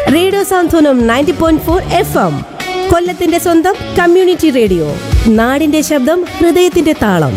radio Santhwanam ninety point four F M കൊല്ലത്തിന്റെ സ്വന്തം community radio നാടിന്റെ ശബ്ദം ഹൃദയത്തിന്റെ താളം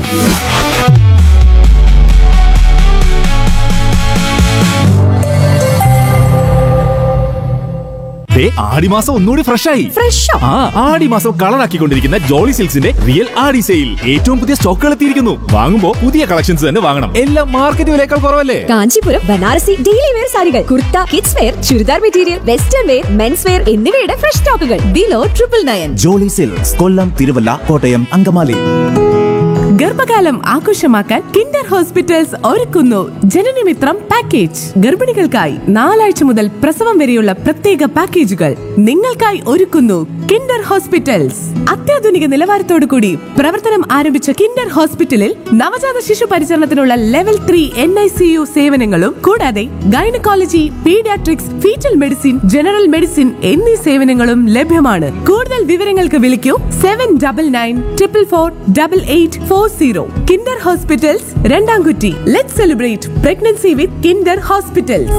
ദേ, ആടിമാസം ഒന്നുകൂടി ഫ്രഷ് ആയി ഫ്രഷോ ആ ആടിമാസം കളറാക്കിക്കൊണ്ടിരിക്കുന്ന ജോളി സിൽക്സിന്റെ റിയൽ ആടി സെയിൽ ഏറ്റവും പുതിയ സ്റ്റോക്കുകൾ എത്തിയിരിക്കുന്നു വാങ്ങുമ്പോൾ പുതിയ കളക്ഷൻസ് തന്നെ വാങ്ങണം എല്ലാം മാർക്കറ്റ് വിലയേക്കാൾ കുറവല്ലേ കാഞ്ചീപുരം ബനാറസി ഡെയിലി വെയർ സാരികൾ kurta kids wear churidar material western wear men's wear എന്നിവയുടെ ഫ്രഷ് സ്റ്റോക്കുകൾ below triple nine Jolly Silks Kollam Thiruvalla Kottayam Angamaly ഗർഭകാലം ആഘോഷമാക്കാൻ കിൻഡർ ഹോസ്പിറ്റൽസ് ഒരുക്കുന്നു ജനനമിത്രം പാക്കേജ് ഗർഭിണികൾക്കായി നാലാഴ്ച മുതൽ പ്രസവം വരെയുള്ള പ്രത്യേക പാക്കേജുകൾ നിങ്ങൾക്കായി ഒരുക്കുന്നു കിൻഡർ ഹോസ്പിറ്റൽസ് അത്യാധുനിക നിലവാരത്തോടു കൂടി പ്രവർത്തനം ആരംഭിച്ച കിൻഡർ ഹോസ്പിറ്റലിൽ നവജാത ശിശു പരിചരണത്തിനുള്ള level three N I C U സേവനങ്ങളും കൂടാതെ gynaecology paediatrics fetal medicine general medicine എന്നീ സേവനങ്ങളും ലഭ്യമാണ് കൂടുതൽ വിവരങ്ങൾക്ക് വിളിക്കൂ seven double nine triple four double eight four zero Kinder hospitals Randamkutty let celebrate pregnancy with Kinder hospitals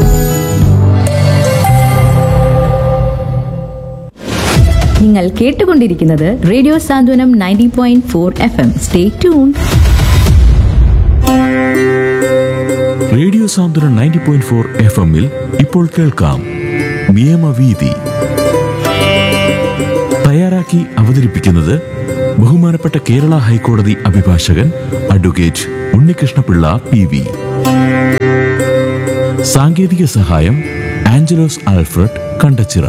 നിങ്ങൾ കേട്ടുകൊണ്ടിരിക്കുന്നത് radio Santhwanam ninety point four F M stay tune radio Santhwanam ninety point four F എമ്മിൽ ഇപ്പോൾ കേൾക്കാം നിയമവീതി തയ്യാറാക്കി അവതരിപ്പിക്കുന്നത് ബഹുമാനപ്പെട്ട കേരള ഹൈക്കോടതി അഭിഭാഷകൻ അഡ്വക്കേറ്റ് ഉണ്ണികൃഷ്ണപിള്ള പി വി സാങ്കേതിക സഹായം Angelos Alfred Kandachira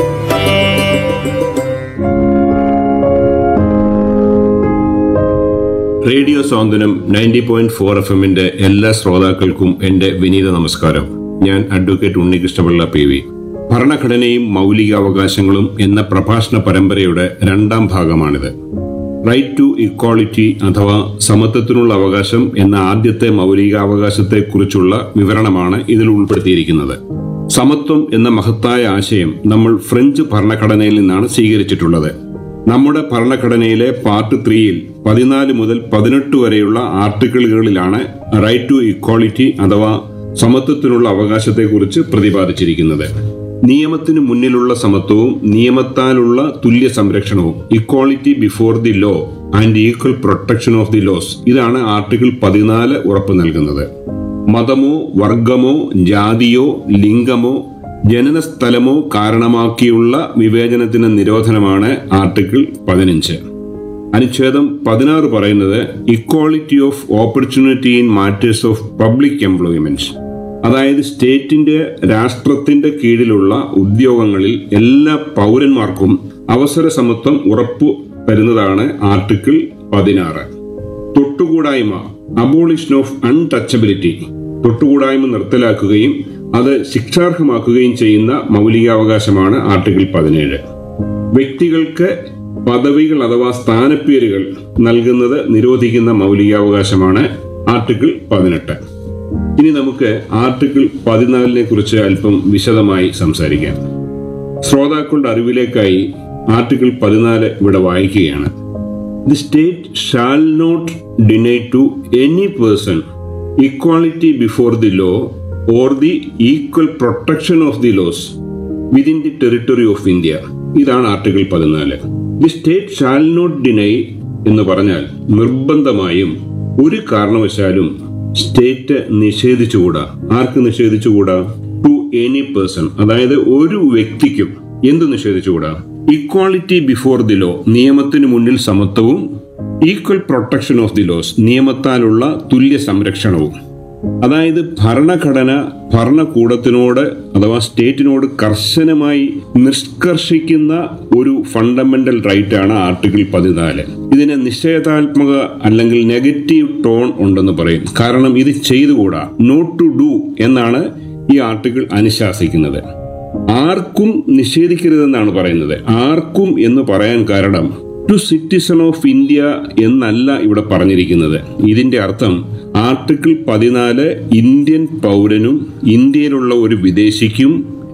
radio Santhwanam ninety point four F എമ്മിന്റെ എല്ലാ ശ്രോതാക്കൾക്കും എന്റെ വിനീത നമസ്കാരം ഞാൻ അഡ്വക്കേറ്റ് ഉണ്ണികൃഷ്ണപിള്ള പി വി ഭരണഘടനയും മൗലികാവകാശങ്ങളും എന്ന പ്രഭാഷണ പരമ്പരയുടെ രണ്ടാം ഭാഗമാണിത് റൈറ്റ് ടു ഇക്വാളിറ്റി അഥവാ സമത്വത്തിനുള്ള അവകാശം എന്ന ആദ്യത്തെ മൗലികാവകാശത്തെക്കുറിച്ചുള്ള വിവരണമാണ് ഇതിൽ ഉൾപ്പെടുത്തിയിരിക്കുന്നത് സമത്വം എന്ന മഹത്തായ ആശയം നമ്മൾ ഫ്രഞ്ച് ഭരണഘടനയിൽ നിന്നാണ് സ്വീകരിച്ചിട്ടുള്ളത് നമ്മുടെ ഭരണഘടനയിലെ പാർട്ട് ത്രീയിൽ പതിനാല് മുതൽ പതിനെട്ട് വരെയുള്ള ആർട്ടിക്കിളുകളിലാണ് റൈറ്റ് ടു ഇക്വാളിറ്റി അഥവാ സമത്വത്തിനുള്ള അവകാശത്തെക്കുറിച്ച് പ്രതിപാദിച്ചിരിക്കുന്നത് നിയമത്തിന് മുന്നിലുള്ള സമത്വവും നിയമത്താലുള്ള തുല്യ സംരക്ഷണവും equality before the law and equal protection of the laws ഇതാണ് ആർട്ടിക്കിൾ പതിനാല് ഉറപ്പു നൽകുന്നത് മതമോ വർഗമോ ജാതിയോ ലിംഗമോ ജനനസ്ഥലമോ കാരണമാക്കിയുള്ള വിവേചനത്തിന് നിരോധനമാണ് ആർട്ടിക്കിൾ പതിനഞ്ച് അനുച്ഛേദം പതിനാറ് പറയുന്നത് equality of opportunity in matters of public employment അതായത് സ്റ്റേറ്റിന്റെ രാഷ്ട്രത്തിന്റെ കീഴിലുള്ള ഉദ്യോഗങ്ങളിൽ എല്ലാ പൗരന്മാർക്കും അവസര സമത്വം ഉറപ്പു തരുന്നതാണ് ആർട്ടിക്കിൾ പതിനാറ് തൊട്ടുകൂടായ്മ അബോളിഷൻ ഓഫ് അൺടച്ചബിലിറ്റി തൊട്ടുകൂടായ്മ നിർത്തലാക്കുകയും അത് ശിക്ഷാർഹമാക്കുകയും ചെയ്യുന്ന മൗലികാവകാശമാണ് ആർട്ടിക്കിൾ പതിനേഴ് വ്യക്തികൾക്ക് പദവികൾ അഥവാ സ്ഥാനപ്പേരുകൾ നൽകുന്നത് നിരോധിക്കുന്ന മൗലികാവകാശമാണ് ആർട്ടിക്കിൾ പതിനെട്ട് ഇനി നമുക്ക് ആർട്ടിക്കിൾ പതിനാലിനെ കുറിച്ച് അല്പം വിശദമായി സംസാരിക്കാം ശ്രോതാക്കളുടെ അറിവിലേക്കായി ആർട്ടിക്കിൾ പതിനാല് ഇവിടെ വായിക്കുകയാണ് the state shall not deny to any person equality before the law or the equal protection of the laws within the territory of India ഇതാണ് ആർട്ടിക്കിൾ പതിനാല് the state shall not deny എന്ന് പറഞ്ഞാൽ നിർബന്ധമായും ഒരു കാരണവശാലും സ്റ്റേറ്റ് നിഷേധിച്ചുകൂടാ ആർക്ക് നിഷേധിച്ചുകൂടാ ടു എനി പേഴ്സൺ അതായത് ഒരു വ്യക്തിക്കും എന്ത് നിഷേധിച്ചുകൂടാ ഇക്വാളിറ്റി ബിഫോർ ദി ലോ നിയമത്തിന് മുന്നിൽ സമത്വവും equal protection of the laws നിയമത്താലുള്ള തുല്യ സംരക്ഷണവും അതായത് ഭരണഘടന ഭരണകൂടത്തിനോട് അഥവാ സ്റ്റേറ്റിനോട് കർശനമായി നിഷ്കർഷിക്കുന്ന ഒരു ഫണ്ടമെന്റൽ റൈറ്റ് ആണ് ആർട്ടിക്കിൾ പതിനാല് ഇതിന് നിഷേധാത്മക അല്ലെങ്കിൽ നെഗറ്റീവ് ടോൺ ഉണ്ടെന്ന് പറയും കാരണം ഇത് ചെയ്തുകൂടാ നോട്ട് ടു ഡു എന്നാണ് ഈ ആർട്ടിക്കിൾ അനുശാസിക്കുന്നത് ആർക്കും നിഷേധിക്കരുതെന്നാണ് പറയുന്നത് ആർക്കും എന്ന് പറയാൻ കാരണം ടു സിറ്റിസൺ ഓഫ് ഇന്ത്യ എന്നല്ല ഇവിടെ പറഞ്ഞിരിക്കുന്നത് ഇതിന്റെ അർത്ഥം ആർട്ടിക്കിൾ പതിനാല് ഇന്ത്യൻ പൗരനും ഇന്ത്യയിലുള്ള ഒരു വിദേശിക്കും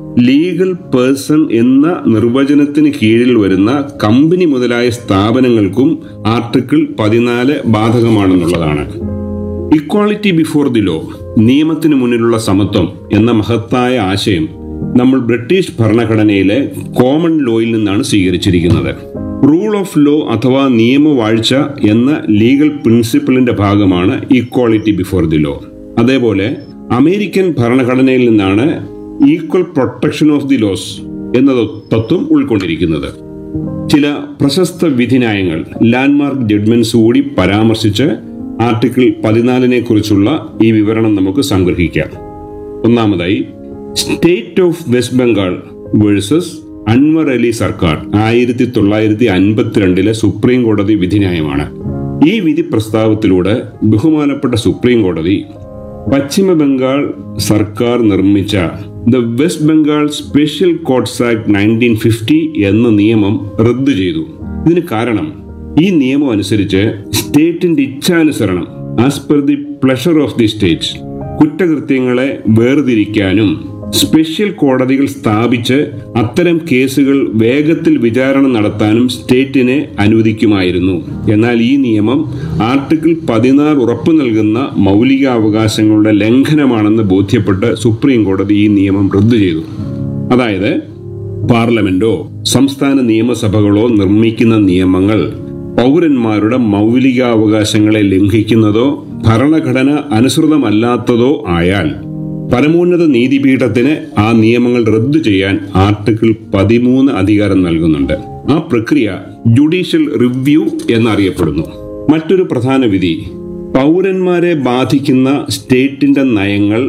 ലീഗൽ പേഴ്സൺ എന്ന നിർവചനത്തിന് കീഴിൽ വരുന്ന കമ്പനി മുതലായ സ്ഥാപനങ്ങൾക്കും ആർട്ടിക്കിൾ പതിനാല് ബാധകമാണെന്നുള്ളതാണ് ഇക്വാളിറ്റി ബിഫോർ ദി ലോ നിയമത്തിന് മുന്നിലുള്ള സമത്വം എന്ന മഹത്തായ ആശയം നമ്മൾ ബ്രിട്ടീഷ് ഭരണഘടനയിലെ കോമൺ ലോയിൽ നിന്നാണ് സ്വീകരിച്ചിരിക്കുന്നത് റൂൾ ഓഫ് ലോ അഥവാ നിയമവാഴ്ച എന്ന ലീഗൽ പ്രിൻസിപ്പിളിന്റെ ഭാഗമാണ് ഈക്വാളിറ്റി ബിഫോർ ദി ലോ അതേപോലെ അമേരിക്കൻ ഭരണഘടനയിൽ നിന്നാണ് equal protection of the laws എന്ന തത്വം ഉൾക്കൊണ്ടിരിക്കുന്നത് ചില പ്രശസ്ത വിധിന്യായങ്ങൾ ലാൻഡ്മാർക്ക് ജഡ്ജ്മെന്റ്സ് കൂടി പരാമർശിച്ച് ആർട്ടിക്കിൾ പതിനാലിനെ കുറിച്ചുള്ള ഈ വിവരണം നമുക്ക് സംഗ്രഹിക്കാം ഒന്നാമതായി state of west Bengal versus Anwar Ali Sarkar ആയിരത്തി തൊള്ളായിരത്തി അൻപത്തിരണ്ടിലെ സുപ്രീം കോടതി വിധിന്യായമാണ് ഈ വിധി പ്രസ്താവത്തിലൂടെ ബഹുമാനപ്പെട്ട സുപ്രീം കോടതി പശ്ചിമ ബംഗാൾ സർക്കാർ നിർമ്മിച്ച the west Bengal special courts act nineteen fifty എന്ന നിയമം റദ്ദു ചെയ്തു ഇതിന് കാരണം ഈ നിയമം അനുസരിച്ച് സ്റ്റേറ്റിന്റെ ഇച്ഛാനുസരണം as per the pleasure of the state കുറ്റകൃത്യങ്ങളെ വേർതിരിക്കാനും സ്പെഷ്യൽ കോടതികൾ സ്ഥാപിച്ച് അത്തരം കേസുകൾ വേഗത്തിൽ വിചാരണ നടത്താനും സ്റ്റേറ്റിനെ അനുവദിക്കുമായിരുന്നു എന്നാൽ ഈ നിയമം ആർട്ടിക്കിൾ പതിനാറ് ഉറപ്പു നൽകുന്ന മൗലികാവകാശങ്ങളുടെ ലംഘനമാണെന്ന് ബോധ്യപ്പെട്ട് സുപ്രീം കോടതി ഈ നിയമം റദ്ദു ചെയ്തു അതായത് പാർലമെന്റോ സംസ്ഥാന നിയമസഭകളോ നിർമ്മിക്കുന്ന നിയമങ്ങൾ പൗരന്മാരുടെ മൗലികാവകാശങ്ങളെ ലംഘിക്കുന്നതോ ഭരണഘടന അനുസൃതമല്ലാത്തതോ ആയാൽ പരമോന്നത നീതിപീഠത്തിന് ആ നിയമങ്ങൾ റദ്ദു ചെയ്യാൻ ആർട്ടിക്കിൾ പതിമൂന്ന് അധികാരം നൽകുന്നുണ്ട് ആ പ്രക്രിയ ജുഡീഷ്യൽ റിവ്യൂ എന്നറിയപ്പെടുന്നു മറ്റൊരു പ്രധാന വിധി പൗരന്മാരെ ബാധിക്കുന്ന സ്റ്റേറ്റിന്റെ നയങ്ങൾ